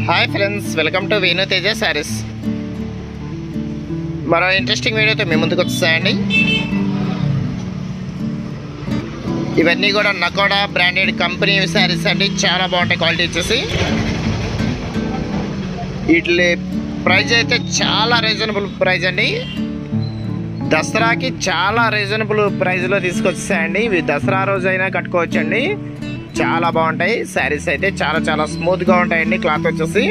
hi friends welcome to Venu Teja saris మరో interesting వీడియోతో మీ ముందుకు వచ్చాయండి ఇవన్నీ కూడా నకోడా బ్రాండెడ్ కంపెనీ శారీస్ అండి చాలా బాగుంటాయి క్వాలిటీ వచ్చేసి వీటి ప్రైస్ అయితే చాలా రీజనబుల్ ప్రైస్ అండి దసరాకి చాలా రీజనబుల్ ప్రైస్లో తీసుకొచ్చేసాయండి ఇవి దసరా రోజు అయినా కట్టుకోవచ్చండి చాలా బాగుంటాయి శారీస్ అయితే చాలా చాలా స్మూత్గా ఉంటాయండి క్లాత్ వచ్చేసి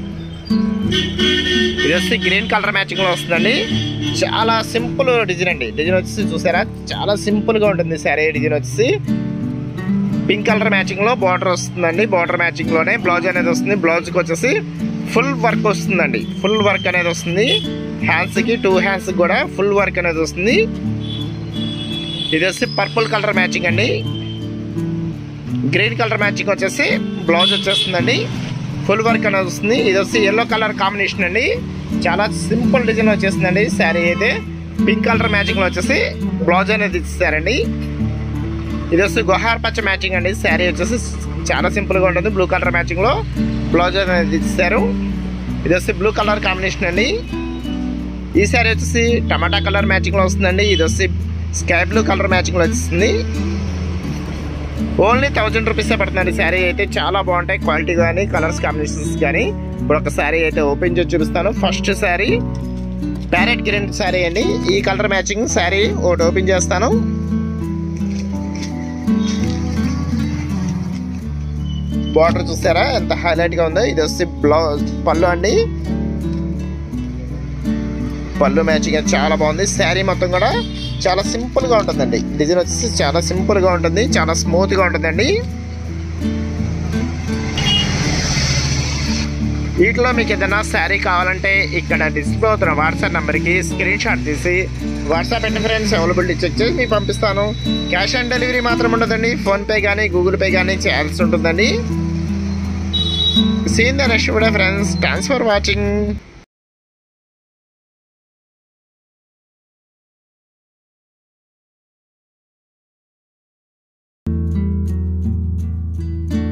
ఇది వచ్చి గ్రీన్ కలర్ మ్యాచింగ్లో వస్తుందండి చాలా సింపుల్ డిజైన్ అండి డిజైన్ వచ్చేసి చూసారా చాలా సింపుల్గా ఉంటుంది శారీ డిజైన్ వచ్చేసి పింక్ కలర్ మ్యాచింగ్లో బార్డర్ వస్తుందండి బార్డర్ మ్యాచింగ్లోనే బ్లౌజ్ అనేది వస్తుంది బ్లౌజ్కి వచ్చేసి ఫుల్ వర్క్ వస్తుందండి ఫుల్ వర్క్ అనేది వస్తుంది హ్యాండ్స్కి టూ హ్యాండ్స్కి కూడా ఫుల్ వర్క్ అనేది వస్తుంది ఇది వచ్చి పర్పుల్ కలర్ మ్యాచింగ్ అండి గ్రీన్ కలర్ మ్యాచింగ్ వచ్చేసి బ్లౌజ్ వచ్చేస్తుందండి ఫుల్ వర్క్ అనేది వస్తుంది ఇది వచ్చి ఎల్లో కలర్ కాంబినేషన్ అండి చాలా సింపుల్ డిజైన్ వచ్చేస్తుందండి శారీ అయితే పింక్ కలర్ మ్యాచింగ్లో వచ్చేసి బ్లౌజ్ అనేది ఇచ్చారండి ఇది వచ్చి గుహార్ పచ్చ మ్యాచింగ్ అండి శారీ వచ్చేసి చాలా సింపుల్గా ఉంటుంది బ్లూ కలర్ మ్యాచింగ్లో బ్లౌజ్ అనేది ఇచ్చారు ఇది వచ్చి బ్లూ కలర్ కాంబినేషన్ అండి ఈ శారీ వచ్చేసి టమాటా కలర్ మ్యాచింగ్లో వస్తుందండి ఇది వచ్చి స్కై బ్లూ కలర్ మ్యాచింగ్లో వస్తుంది ఓన్లీ థౌజండ్ రూపీసే పడుతుందండి శారీ అయితే చాలా బాగుంటాయి క్వాలిటీ కానీ కలర్స్ కాంబినేషన్స్ కానీ ఇప్పుడు ఒక శారీ అయితే ఓపెన్ చేసి చూపిస్తాను first sari parrot green sari అండి ఈ కలర్ మ్యాచింగ్ శారీ ఒకటి ఓపెన్ చేస్తాను బార్డర్ చూసారా ఎంత హైలైట్ గా ఉందో ఇది వచ్చి బ్లౌజ్ పళ్ళు అండి పళ్ళు మ్యాచింగ్ అయితే చాలా బాగుంది శారీ మొత్తం కూడా చాలా సింపుల్ గా ఉంటుందండి డిజైన్ వచ్చేసి చాలా సింపుల్ గా ఉంటుంది చాలా స్మూత్ గా ఉంటుందండి వీటిలో మీకు ఏదైనా శారీ కావాలంటే ఇక్కడ డిస్ప్లే అవుతున్న వాట్సాప్ నెంబర్కి స్క్రీన్ షాట్ తీసి WhatsApp and friends availability check చేసి మీకు పంపిస్తాను క్యాష్ ఆన్ డెలివరీ మాత్రం ఉండదండి ఫోన్పే కానీ గూగుల్ పే కానీ చేయాల్సి ఉంటుందండి సీన్ ద నెక్స్ట్ కూడా ఫ్రెండ్స్ థ్యాంక్స్ ఫర్ వాచింగ్